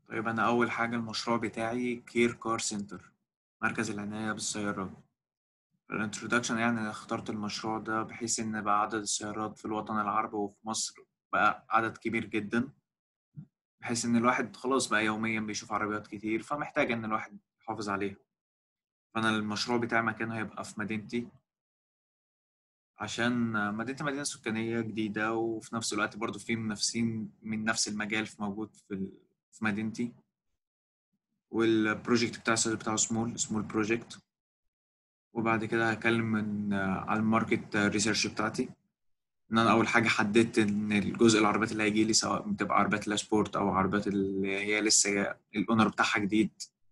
طيب أنا أول حاجة المشروع بتاعي كير كار سنتر مركز العناية بالسيارات الانترودكشن يعني أنا اخترت المشروع ده بحيث إن بقى عدد السيارات في الوطن العربي وفي مصر بقى عدد كبير جدا بحيث إن الواحد خلاص بقى يوميا بيشوف عربيات كتير فمحتاج إن الواحد يحافظ عليها فأنا المشروع بتاعي مكانه هيبقى في مدينتي عشان مدينتي مدينة سكانية جديدة وفي نفس الوقت برضو في منافسين من نفس المجال في موجود في ال- في مدينتي والبروجكت بتاعي بتاعه سمول سمول بروجكت وبعد كده هكلم من على الماركت ريسيرش بتاعتي ان انا اول حاجه حددت ان الجزء العربيات اللي هيجي لي سواء بتبقى عربيات السبورت او عربيات اللي هي لسه الاونر بتاعها جديد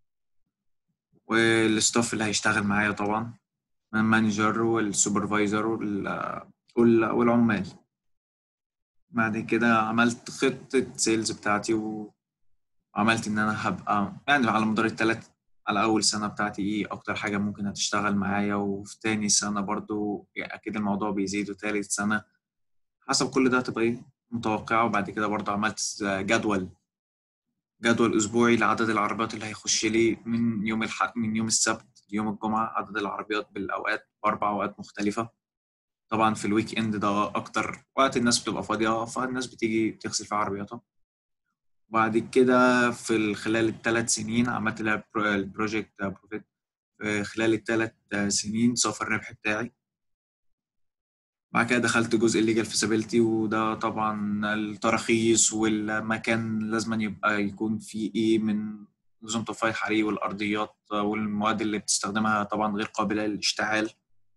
والستاف اللي هيشتغل معايا طبعا المانجر والسوبرفايزر وال- وال- والعمال بعد كده عملت خطة سيلز بتاعتي وعملت إن أنا هبقى يعني على مدار التلات على أول سنة بتاعتي إيه أكتر حاجة ممكن هتشتغل معايا وفي تاني سنة برضو يعني أكيد الموضوع بيزيد وتالت سنة حسب كل ده هتبقى إيه متوقعة وبعد كده برضو عملت جدول جدول أسبوعي لعدد العربيات اللي هيخش لي من يوم الحق من يوم السبت ليوم الجمعة عدد العربيات بالأوقات بأربع أوقات مختلفة طبعا في الويك إند ده أكتر وقت الناس بتبقى فاضية فالناس بتيجي تغسل في عربياتها وبعد كده في خلال الثلاث سنين عملت لها برو- البروجكت بروفيت في خلال الثلاث سنين صافي الربح بتاعي بعد كده دخلت جزء الليجال فيسابيلتي وده طبعا التراخيص والمكان لازم يبقى يكون فيه ايه من نظام طفاية الحريق والارضيات والمواد اللي بتستخدمها طبعا غير قابلة للاشتعال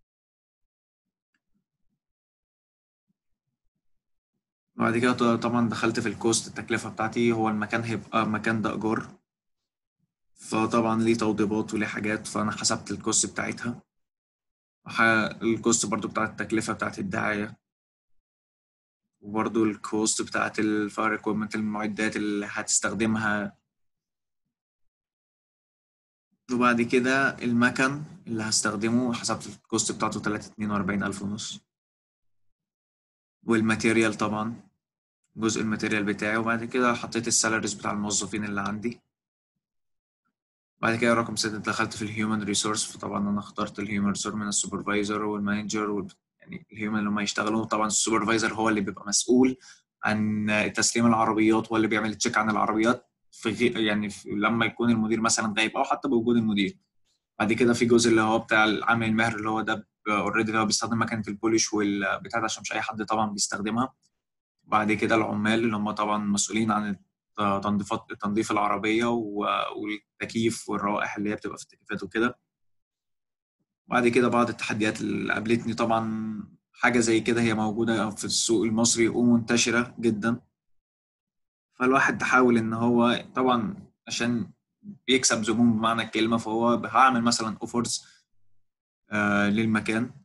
بعد كده ط- طبعا دخلت في الكوست التكلفة بتاعتي هو المكان هيبقى مكان ده إيجار فطبعا ليه توضيبات وليه حاجات فأنا حسبت الكوست بتاعتها وح- الكوست برضو بتاعت التكلفة بتاعت الدعاية وبرضو الكوست بتاعت الفاير اكويبمنت المعدات اللي هتستخدمها وبعد كده المكن اللي هستخدمه حسبت الكوست بتاعته تلاتة اتنين وأربعين ألف ونص والماتيريال طبعا جزء الماتيريال بتاعي وبعد كده حطيت السالاريز بتاع الموظفين اللي عندي بعد كده رقم ستة دخلت في الهيومن ريسورس فطبعا أنا اخترت الهيومن ريسورس من السوبرفايزر والمانجر وال... يعني الهيومن اللي هم يشتغلوا طبعا السوبرفايزر هو اللي بيبقى مسؤول عن تسليم العربيات هو اللي بيعمل تشيك عن العربيات في غي... يعني في... لما يكون المدير مثلا غايب أو حتى بوجود المدير بعد كده في جزء اللي هو بتاع العامل المهر اللي هو ده اوريدي اللي هو بيستخدم مكنة البوليش والبتاع ده عشان مش أي حد طبعا بيستخدمها بعد كده العمال اللي هم طبعا مسؤولين عن تنظيفات تنظيف العربية و- والتكييف والروائح اللي هي بتبقى في التكييفات وكده بعد كده بعض التحديات اللي قابلتني طبعا حاجة زي كده هي موجودة في السوق المصري ومنتشرة جدا فالواحد تحاول إن هو طبعا عشان بيكسب زبون بمعنى الكلمة فهو هعمل مثلا اوفرز للمكان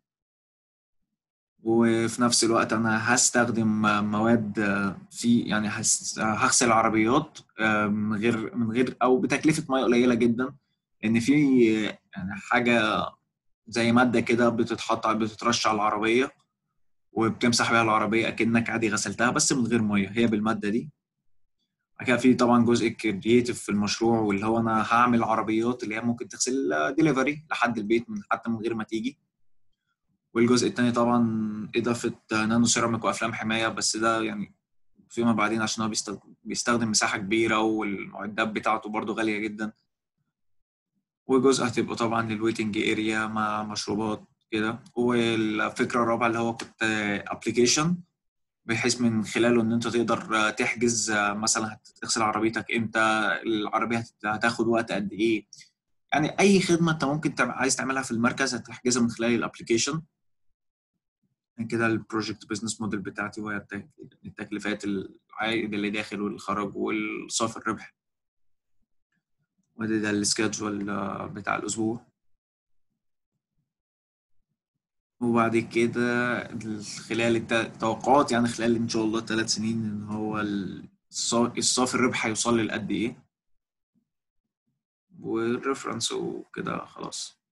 وفي نفس الوقت انا هستخدم مواد في يعني هس- هغسل عربيات من غير من غير او بتكلفه ميه قليله جدا ان في يعني حاجه زي ماده كده بتتحط بتترش على العربيه وبتمسح بيها العربيه اكنك عادي غسلتها بس من غير ميه هي بالماده دي بعد كده في طبعا جزء كرييتيف في المشروع واللي هو انا هعمل عربيات اللي هي ممكن تغسل ديليفري لحد البيت من حتى من غير ما تيجي والجزء التاني طبعا إضافة نانو سيراميك وأفلام حماية بس ده يعني فيما بعدين عشان هو بيستخدم, بيستخدم مساحة كبيرة والمعدات بتاعته برضو غالية جدا وجزء هتبقى طبعا للويتنج اريا مع مشروبات كده والفكرة الرابعة اللي هو كنت ابلكيشن بحيث من خلاله ان انت تقدر تحجز مثلا هتغسل عربيتك امتى العربية هت- هتاخد وقت قد ايه يعني اي خدمة انت ممكن تعمل عايز تعملها في المركز هتحجزها من خلال الابلكيشن عشان كده البروجكت بزنس موديل بتاعتي وهي التك- التكلفات العائد اللي داخل والخرج والصافي الربح وده ده السكادجول بتاع الأسبوع وبعد كده خلال الت- التوقعات يعني خلال إن شاء الله ثلاث سنين إن هو الصا- الصافي الربح هيوصل لقد إيه والريفرنس وكده خلاص